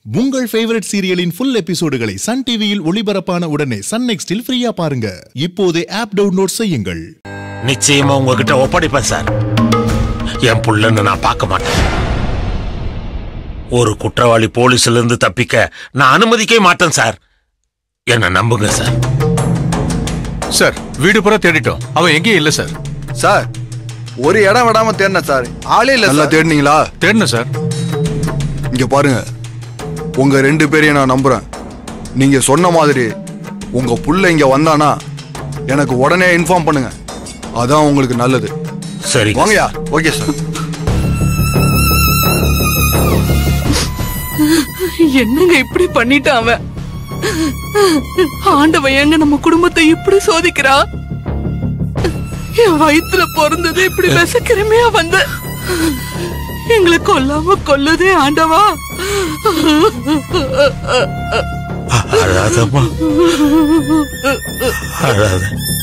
உங்கள் ஃபேவரட் சீரியலின் ஃபுல் எபிசோடுகளை சன் டிவியில் ஒளிபரப்பான உடனே சன் நெக்ஸ்டில் ஃப்ரீயா பாருங்க இப்போதே ஆப் டவுன்லோட் செய்யுங்கள் நிச்சயமா உங்ககிட்ட ஒப்படைப்பேன் சார் என் புள்ளன்னு நான் பார்க்க மாட்டேன் ஒரு குற்றவாளி போலீஸ்ல இருந்து தப்பிக்க நான் அனுமதிக்கவே மாட்டேன் சார் என்ன நம்புங்க சார் சார் வீடு பூரா தேடிட்டோம் அவன் எங்கேயும் இல்ல சார் சார் ஒரு இடம் விடாம தேடினேன் சார் ஆளே இல்ல நல்லா சார் தேடினீங்களா தேடினேன் சார் இங்க பாருங்க உங்க ரெண்டு பேரையும் நான் நம்புறேன் நீங்க சொன்ன மாதிரி உங்க புள்ள இங்க வந்தானா எனக்கு உடனே இன்ஃபார்ம் பண்ணுங்க அதான் உங்களுக்கு நல்லது சரி வாங்கயா ஓகே சார் என்னங்க இப்படி பண்ணிட்டான் அவன் ஆண்டவன் ஏங்க நம்ம குடும்பத்தை இப்படி சோதிக்கிறா என் வயித்துல பிறந்தது இப்படி விசக்கிரமையா வந்து எங்களை கொல்லாம கொல்லுதே ஆண்டவா அழாதம்மா அழாத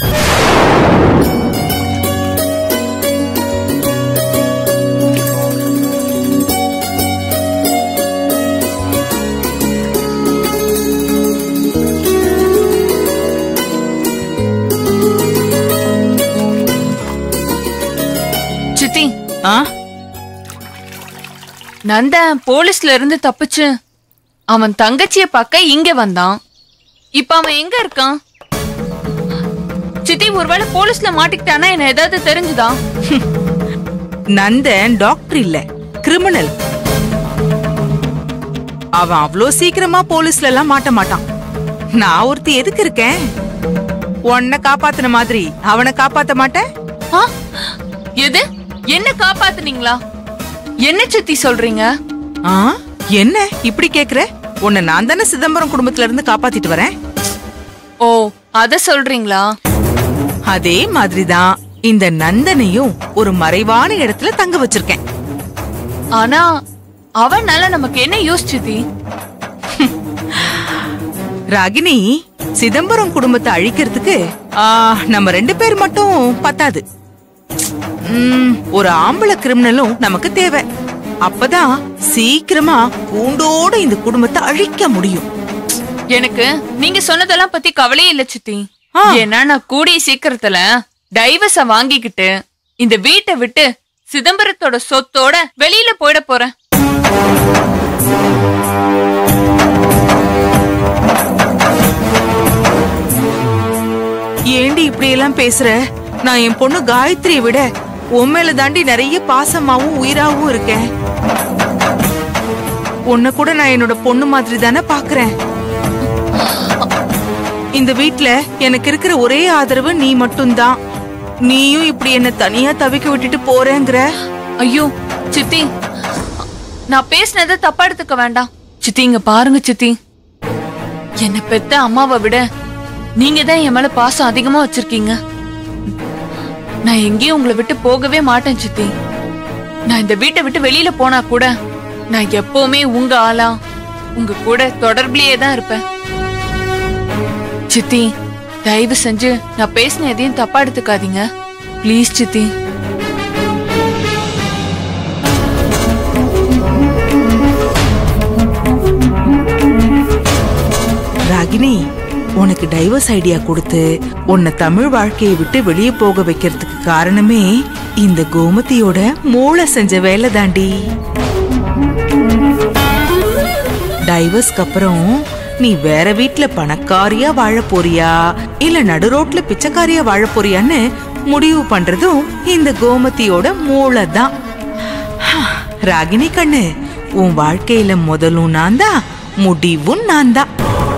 சித்தி ஆ? நந்தன் போலீஸ்ல இருந்து தப்பிச்சு அவன் தங்கச்சிய பார்க்க இங்க வந்தான் இப்ப அவன் எங்க இருக்கான் சித்தி ஒருவேளை போலீஸ்ல மாட்டிக்கிட்டானா என்ன ஏதாவது தெரிஞ்சுதா நந்தன் டாக்டர் இல்ல கிரிமினல் அவன் அவ்வளோ சீக்கிரமா போலீஸ்ல எல்லாம் மாட்ட மாட்டான் நான் ஒருத்தி எதுக்கு இருக்கேன் உன்னை காப்பாத்துன மாதிரி அவனை காப்பாத்த மாட்டேன் ஆ? எது என்ன காப்பாத்துனீங்களா என்ன சித்தி சொல்றீங்க ஆ என்ன இப்படி கேக்குற உன்னை நான் தானே சிதம்பரம் குடும்பத்துல இருந்து காப்பாத்திட்டு வரேன் ஓ அத சொல்றீங்களா அதே மாதிரிதான் இந்த நந்தனையும் ஒரு மறைவான இடத்துல தங்க வச்சிருக்கேன் ஆனா அவனால நமக்கு என்ன யூஸ் சித்தி ராகினி சிதம்பரம் குடும்பத்தை அழிக்கிறதுக்கு ஆ, நம்ம ரெண்டு பேர் மட்டும் பத்தாது ம், ஒரு ஆம்பளை கிரிமினலும் நமக்கு தேவை அப்பதான் சீக்கிரமா கூண்டோட இந்த குடும்பத்தை அழிக்க முடியும் எனக்கு நீங்க சொன்னதெல்லாம் பத்தி கவலையே இல்ல சித்தி ஆ. ஏன்னா நான் கூடிய சீக்கிரத்துல டைவர்ஸ வாங்கிக்கிட்டு இந்த வீட்டை விட்டு சிதம்பரத்தோட சொத்தோட வெளியில போயிட போறேன் ஏண்டி இப்படி எல்லாம் பேசுற நான் என் பொண்ணு காயத்ரியை விட உன் மேல தாண்டி நிறைய பாசமாவும் உயிராவும் இருக்கேன் உன்னை கூட நான் என்னோட பொண்ணு மாதிரி தானே பாக்குறேன் இந்த வீட்ல எனக்கு இருக்கிற ஒரே ஆதரவு நீ மட்டும்தான் நீயும் இப்படி என்ன தனியா தவிக்க விட்டுட்டு போறேங்கிற ஐயோ சித்தி நான் பேசினதை தப்பா எடுத்துக்க வேண்டாம் சித்தி இங்க பாருங்க சித்தி என்ன பெத்த அம்மாவை விட நீங்க தான் என் மேல பாசம் அதிகமா வச்சிருக்கீங்க நான் எங்கேயும் உங்களை விட்டு போகவே மாட்டேன் சித்தி நான் இந்த வீட்டை விட்டு வெளியில போனா கூட நான் எப்பவுமே உங்க ஆளா உங்க கூட தொடர்பிலேயே தான் இருப்பேன் சித்தி தயவு செஞ்சு நான் பேசின எதையும் தப்பா எடுத்துக்காதீங்க ப்ளீஸ் சித்தி ராகினி உனக்கு டைவர்ஸ் ஐடியா கொடுத்து உன்னை தமிழ் வாழ்க்கையை விட்டு வெளியே போக வைக்கிறதுக்கு காரணமே இந்த கோமதியோட மூளை செஞ்ச வேலை தாண்டி டைவர்ஸ்க்கு அப்புறம் நீ வேற வீட்ல பணக்காரியா வாழ போறியா இல்ல நடு ரோட்ல பிச்சைக்காரியா வாழ போறியான்னு முடிவு பண்றதும் இந்த கோமதியோட மூளை தான் ராகினி கண்ணு உன் வாழ்க்கையில முதலும் நான் தான் முடிவும் நான் தான்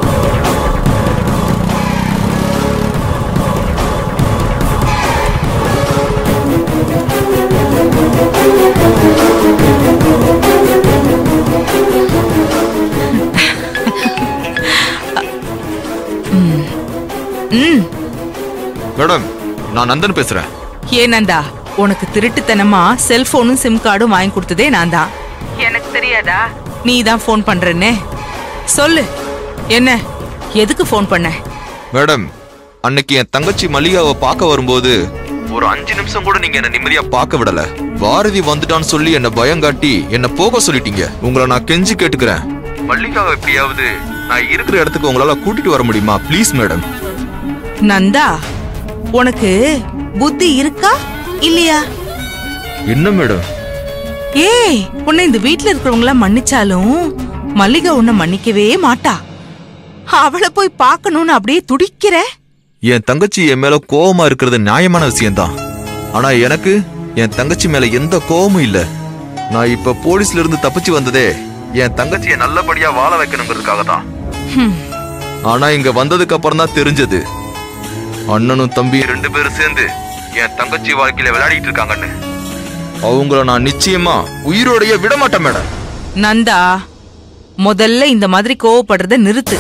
மேடம் நான் நந்தன் பேசுறேன் ஏனந்தா உனக்கு திருட்டுத்தனமா செல்போனும் சிம் கார்டும் வாங்கி கொடுத்ததே நான் தான் எனக்கு தெரியாதா நீ தான் ஃபோன் பண்றேன்னு சொல்லு என்ன எதுக்கு ஃபோன் பண்ண மேடம் அன்னைக்கு என் தங்கச்சி மல்லிகாவை பார்க்க வரும்போது ஒரு அஞ்சு நிமிஷம் கூட நீங்க என்ன நிம்மதியா பார்க்க விடல பாரதி வந்துட்டான்னு சொல்லி என்ன பயங்காட்டி என்ன போக சொல்லிட்டீங்க உங்களை நான் கெஞ்சி கேட்டுக்கிறேன் மல்லிகாவை எப்படியாவது நான் இருக்கிற இடத்துக்கு உங்களால கூட்டிட்டு வர முடியுமா ப்ளீஸ் மேடம் நந்தா உனக்கு புத்தி இருக்கா இல்லையா என்ன மேடம் ஏய் உன்னை இந்த வீட்ல இருக்கிறவங்கள மன்னிச்சாலும் மல்லிகா உன்னை மன்னிக்கவே மாட்டா அவளை போய் பார்க்கணும்னு அப்படியே துடிக்கிற என் தங்கச்சி என் மேல கோவமா இருக்கிறது நியாயமான விஷயம்தான் ஆனா எனக்கு என் தங்கச்சி மேல எந்த கோவமும் இல்ல நான் இப்ப போலீஸ்ல இருந்து தப்பிச்சு வந்ததே என் தங்கச்சியை நல்லபடியா வாழ வைக்கணுங்கிறதுக்காக தான் ஹம். ஆனா இங்க வந்ததுக்கு அப்புறம் தான் தெரிஞ்சது அண்ணனும் தம்பி ரெண்டு பேரும் சேர்ந்து என் தங்கச்சி வாழ்க்கையில விளையாடிட்டு இருக்காங்கன்னு அவங்கள நான் நிச்சயமா உயிரோடைய விட மாட்டேன் மேடம் நந்தா முதல்ல இந்த மாதிரி கோவப்படுறத நிறுத்து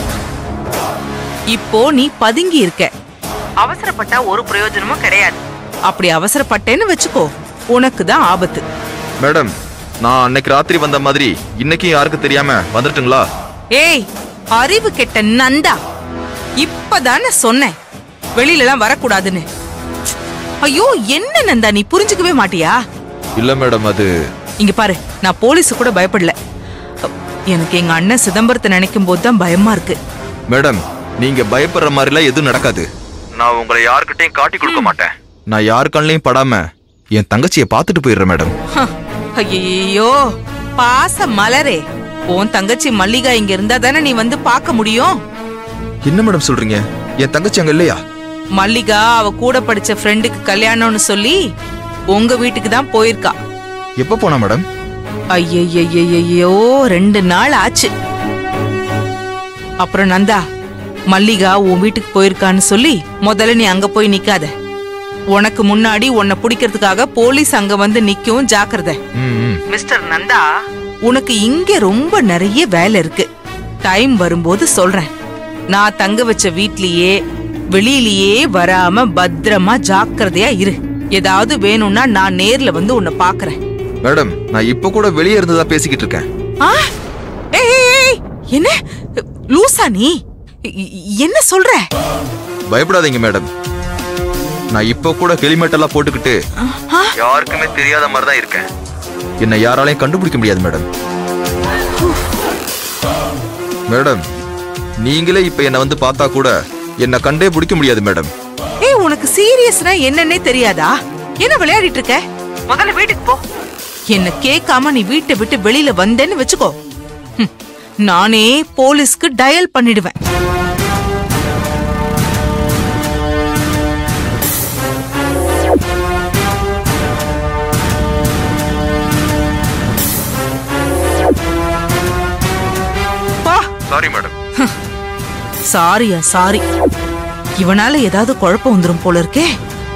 இப்போ நீ பதுங்கி இருக்க அவசரப்பட்டா ஒரு பிரயோஜனமும் கிடையாது அப்படி அவசரப்பட்டேன்னு வச்சுக்கோ உனக்கு தான் ஆபத்து மேடம் நான் அன்னைக்கு ராத்திரி வந்த மாதிரி இன்னைக்கு யாருக்கு தெரியாம வந்துட்டுங்களா ஏய் அறிவு கெட்ட நந்தா இப்பதானே சொன்னேன் வெளியில எல்லாம் வரக்கூடாதுன்னு ஐயோ என்ன நந்தா நீ புரிஞ்சுக்கவே மாட்டியா இல்ல மேடம் அது இங்க பாரு நான் போலீஸு கூட பயப்படல எனக்கு எங்க அண்ணன் சிதம்பரத்தை நினைக்கும் போது தான் பயமா இருக்கு மேடம் நீங்க பயப்படுற மாதிரிலாம் எதுவும் நடக்காது நான் உங்களை யாருக்கிட்டையும் காட்டி கொடுக்க மாட்டேன் நான் யார் கண்ணையும் படாம என் தங்கச்சியை பார்த்துட்டு போயிடுறேன் மேடம் ஐயோ பாச மலரே உன் தங்கச்சி மல்லிகா இங்க இருந்தா தானே நீ வந்து பார்க்க முடியும் என்ன மேடம் சொல்றீங்க என் தங்கச்சி அங்க இல்லையா மல்லிகா அவ கூட படிச்ச ஃப்ரெண்டுக்கு கல்யாணம்னு சொல்லி உங்க வீட்டுக்கு தான் போயிருக்கா எப்ப போனா மேடம் ஐயையோ ரெண்டு நாள் ஆச்சு அப்புறம் நந்தா மல்லிகா உன் வீட்டுக்கு போயிருக்கான்னு சொல்லி முதல்ல நீ அங்க போய் நிக்காத உனக்கு முன்னாடி உன்னை பிடிக்கிறதுக்காக போலீஸ் அங்க வந்து நிக்கும் ஜாக்கிரதை ம், ம். மிஸ்டர் நந்தா உனக்கு இங்க ரொம்ப நிறைய வேலை இருக்கு டைம் வரும்போது சொல்றேன் நான் தங்க வச்ச வீட்லயே வெளியிலயே வராம பத்திரமா ஜாக்கிரதையா இரு ஏதாவது வேணும்னா நான் நேர்ல வந்து உன்னை பாக்குறேன் மேடம் நான் இப்ப கூட வெளியே இருந்ததா பேசிக்கிட்டு இருக்கேன் ஆ ஏய், ஏய், ஏய், என்ன லூசா நீ இ- என்ன சொல்ற பயப்படாதீங்க மேடம் நான் இப்ப கூட ஹெல்மெட் எல்லாம் போட்டுக்கிட்டு ஆ? யாருக்குமே தெரியாத மாதிரி தான் இருக்கேன் என்னை யாராலையும் கண்டுபிடிக்க முடியாது மேடம் மேடம் நீங்களே இப்ப என்ன வந்து பார்த்தா கூட என்ன கண்டே பிடிக்க முடியாது மேடம் ஏய் உனக்கு சீரியஸ்னா என்னன்னே தெரியாதா என்ன விளையாடிட்டு இருக்க முதல்ல வீட்டுக்கு போ என்ன கேட்காம நீ வீட்டை விட்டு வெளியில வந்தேன்னு வச்சுக்கோ ஹம், நானே போலீஸ்க்கு டயல் பண்ணிடுவேன் பா சாரி மேடம் சாரியா சாரி இவனால ஏதாவது குழப்பம் வந்துரும் போல இருக்கே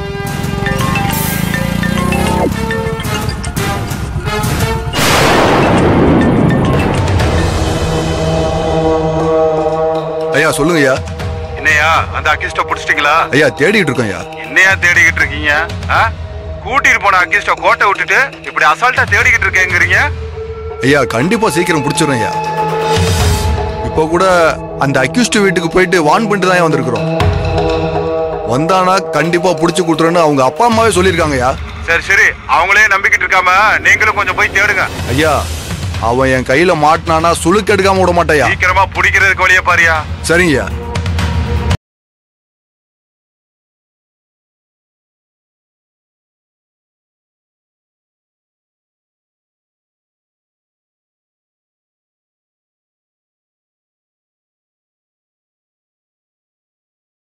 ஐயா சொல்லுங்க ஐயா என்னையா அந்த அக்கிஸ்ட புடிச்சிட்டீங்களா ஐயா தேடிட்டு இருக்கோம் ஐயா என்னையா தேடிக்கிட்டு இருக்கீங்க ஆ? கூட்டிட்டு போன அக்கிஸ்ட கோட்டை விட்டுட்டு இப்படி அசால்ட்டா தேடிக்கிட்டு இருக்கேங்கிறீங்க ஐயா கண்டிப்பா சீக்கிரம் பிடிச்சிடும் ஐயா இப்போ கூட அந்த அக்யூஸ்ட் வீட்டுக்கு போயிட்டு வான் பண்ணிட்டு தான் வந்திருக்கிறோம் வந்தானா கண்டிப்பா புடிச்சு கொடுத்துருன்னு அவங்க அப்பா அம்மாவே சொல்லியிருக்காங்க ஐயா சரி சரி அவங்களே நம்பிக்கிட்டு இருக்காம நீங்களும் கொஞ்சம் போய் தேடுங்க ஐயா அவன் என் கையில மாட்டினானா சுளுக்கு எடுக்காம விட மாட்டாயா சீக்கிரமா பிடிக்கிறதுக்கு வழிய பாரியா சரிங்க ஐயா